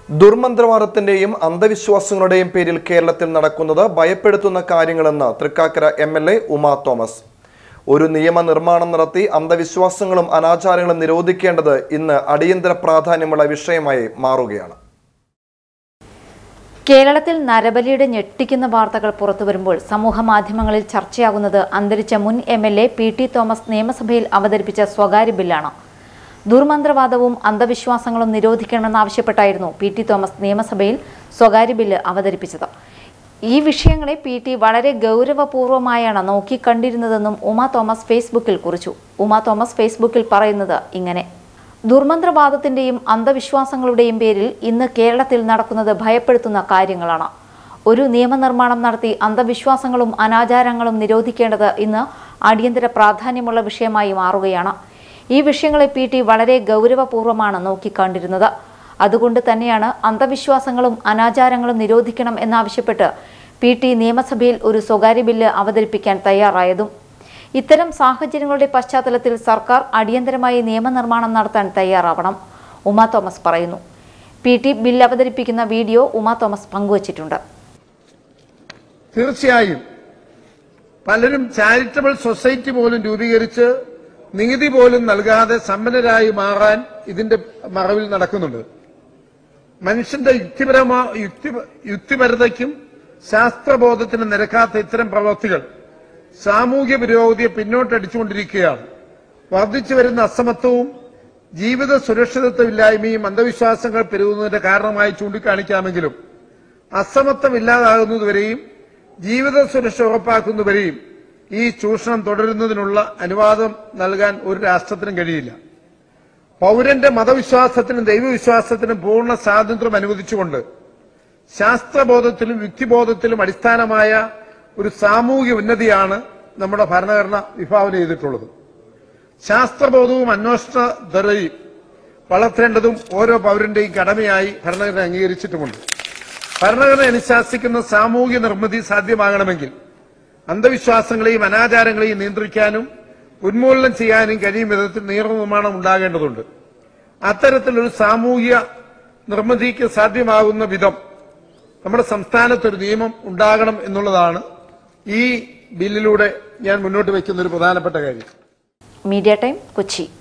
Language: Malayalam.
ദുർമന്ത്രവാദത്തിന്റെയും അന്ധവിശ്വാസങ്ങളുടെയും പേരിൽ കേരളത്തിൽ നടക്കുന്നത് ഭയപ്പെടുത്തുന്ന കാര്യങ്ങളെന്ന് Thrikkakara M L A Uma Thomas ഒരു നിയമനിർമ്മാണം നടത്തി അന്ധവിശ്വാസങ്ങളും അനാചാരങ്ങളും നിരോധിക്കേണ്ടത് ഇന്ന് അടിയന്തര പ്രാധാന്യമുള്ള വിഷയമായി മാറുകയാണ് കേരളത്തിൽ നരബലിയുടെ ഞെട്ടിക്കുന്ന വാർത്തകൾ പുറത്തുവരുമ്പോൾ സമൂഹ മാധ്യമങ്ങളിൽ ചർച്ചയാകുന്നത് അന്തരിച്ച മുൻ M L A P T Thomas നിയമസഭയിൽ അവതരിപ്പിച്ച സ്വകാര്യ ബില്ലാണ് ദുർമന്ത്രവാദവും അന്ധവിശ്വാസങ്ങളും നിരോധിക്കണമെന്നാവശ്യപ്പെട്ടായിരുന്നു പി ടി തോമസ് നിയമസഭയിൽ സ്വകാര്യ ബില്ല് അവതരിപ്പിച്ചത് ഈ വിഷയങ്ങളെ പി ടി വളരെ ഗൗരവപൂർവ്വമായാണ് നോക്കിക്കണ്ടിരുന്നതെന്നും ഉമ തോമസ് ഫേസ്ബുക്കിൽ കുറിച്ചു ഉമ തോമസ് ഫേസ്ബുക്കിൽ പറയുന്നത് ഇങ്ങനെ ദുർമന്ത്രവാദത്തിന്റെയും അന്ധവിശ്വാസങ്ങളുടെയും പേരിൽ ഇന്ന് കേരളത്തിൽ നടക്കുന്നത് ഭയപ്പെടുത്തുന്ന കാര്യങ്ങളാണ് ഒരു നിയമനിർമ്മാണം നടത്തി അന്ധവിശ്വാസങ്ങളും അനാചാരങ്ങളും നിരോധിക്കേണ്ടത് ഇന്ന് അടിയന്തര പ്രാധാന്യമുള്ള വിഷയമായി മാറുകയാണ് ഈ വിഷയങ്ങളെ പി ടി വളരെ ഗൗരവപൂർവ്വമാണ് നോക്കിക്കണ്ടിരുന്നത് അതുകൊണ്ട് തന്നെയാണ് അന്ധവിശ്വാസങ്ങളും അനാചാരങ്ങളും നിരോധിക്കണം എന്നാവശ്യപ്പെട്ട് പി ടി നിയമസഭയിൽ ഒരു സ്വകാര്യ ബില്ല് അവതരിപ്പിക്കാൻ തയ്യാറായതും ഇത്തരം സാഹചര്യങ്ങളുടെ പശ്ചാത്തലത്തിൽ സർക്കാർ അടിയന്തരമായി നിയമനിർമ്മാണം നടത്താൻ തയ്യാറാവണം ഉമാ തോമസ് പറയുന്നു പി ടി ബിൽ അവതരിപ്പിക്കുന്ന വീഡിയോ ഉമാ തോമസ് പങ്കുവച്ചിട്ടുണ്ട് തീർച്ചയായും പലരും ചാരിറ്റബിൾ സൊസൈറ്റി പോലും രൂപീകരിച്ച് നികുതി പോലും നൽകാതെ സമ്പന്നരായി മാറാൻ ഇതിന്റെ മറവിൽ നടക്കുന്നുണ്ട് മനുഷ്യന്റെ യുക്തിപരമാ യുക്തി യുക്തിപരതയ്ക്കും ശാസ്ത്രബോധത്തിനും നിരക്കാത്ത ഇത്തരം പ്രവൃത്തികൾ സാമൂഹ്യ പുരോഗതിയെ പിന്നോട്ടടിച്ചുകൊണ്ടിരിക്കുകയാണ് വർദ്ധിച്ചു വരുന്ന അസമത്വവും ജീവിത സുരക്ഷിതത്വമില്ലായ്മയും അന്ധവിശ്വാസങ്ങൾ പെരുകുന്നതിന്റെ കാരണമായി ചൂണ്ടിക്കാണിക്കാമെങ്കിലും അസമത്വം ഇല്ലാതാകുന്നതുവരെയും ജീവിത സുരക്ഷ ഉറപ്പാക്കുന്നതുവരെയും ഈ ചൂഷണം തുടരുന്നതിനുള്ള അനുവാദം നൽകാൻ ഒരു രാഷ്ട്രത്തിനും കഴിയില്ല പൗരന്റെ മതവിശ്വാസത്തിനും ദൈവവിശ്വാസത്തിനും പൂർണ്ണ സ്വാതന്ത്ര്യം അനുവദിച്ചുകൊണ്ട് ശാസ്ത്രബോധത്തിലും യുക്തിബോധത്തിലും അടിസ്ഥാനമായ ഒരു സാമൂഹിക ഉന്നതിയാണ് നമ്മുടെ ഭരണഘടന വിഭാവന ചെയ്തിട്ടുള്ളത് ശാസ്ത്രബോധവും അന്വേഷണ ധരയും വളർത്തേണ്ടതും ഓരോ പൗരന്റെയും കടമയായി ഭരണഘടന അംഗീകരിച്ചിട്ടുമുണ്ട് ഭരണഘടന അനുശാസിക്കുന്ന സാമൂഹിക നിർമ്മിതി സാധ്യമാകണമെങ്കിൽ അന്ധവിശ്വാസങ്ങളെയും അനാചാരങ്ങളെയും നിയന്ത്രിക്കാനും ഉന്മൂലനം ചെയ്യാനും കഴിയും വിധത്തിൽ നിയമനിർമ്മാണം ഉണ്ടാകേണ്ടതുണ്ട് അത്തരത്തിലൊരു സാമൂഹിക നിർമ്മിതിക്ക് സാധ്യമാകുന്ന വിധം നമ്മുടെ സംസ്ഥാനത്ത് ഒരു നിയമം ഉണ്ടാകണം എന്നുള്ളതാണ് ഈ ബില്ലിലൂടെ ഞാൻ മുന്നോട്ട് വയ്ക്കുന്ന ഒരു പ്രധാനപ്പെട്ട കാര്യം മീഡിയ ടൈം കൊച്ചി